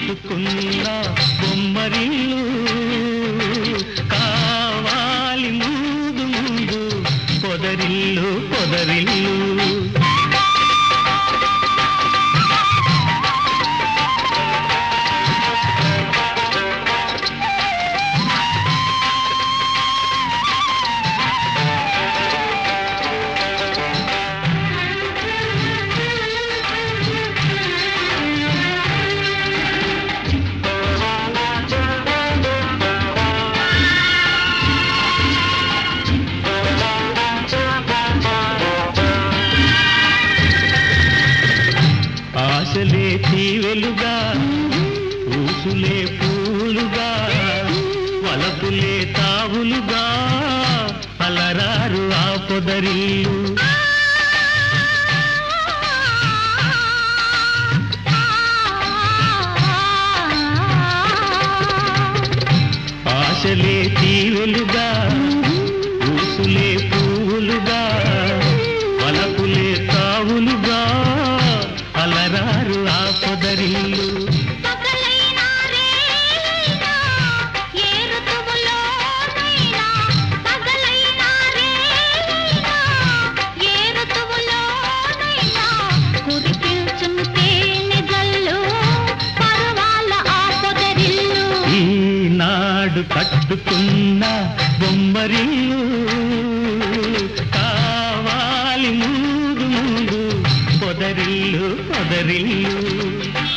కట్టుకున్న బొమ్మరిల్లు కావాలి ముందు ముందు పొదరిల్లు పొదరిల్లు ఆశలే తీవెలుగా ఊసులే పూలుగా వలపులే తావులుగా అలరారు ఆ పొదరిల్లు ఆశలే తీవెలుగా ఊసులే పువ్వులుగా వలపులే తావులుగా అలరారు ఆ పొదరిల్లు పగలైనా రేయినా ఏ ఋతువులోనైనా పగలైనా రేయినా ఏ ఋతువులోనైనా కురిపించును తేనె జల్లు పర్వాల ఆ పొదరిల్లు ఈనాడు కట్టుకున్న బొమ్మరిల్లు కావాలి ముందు ముందు పొదరిల్లు పొదరిల్లు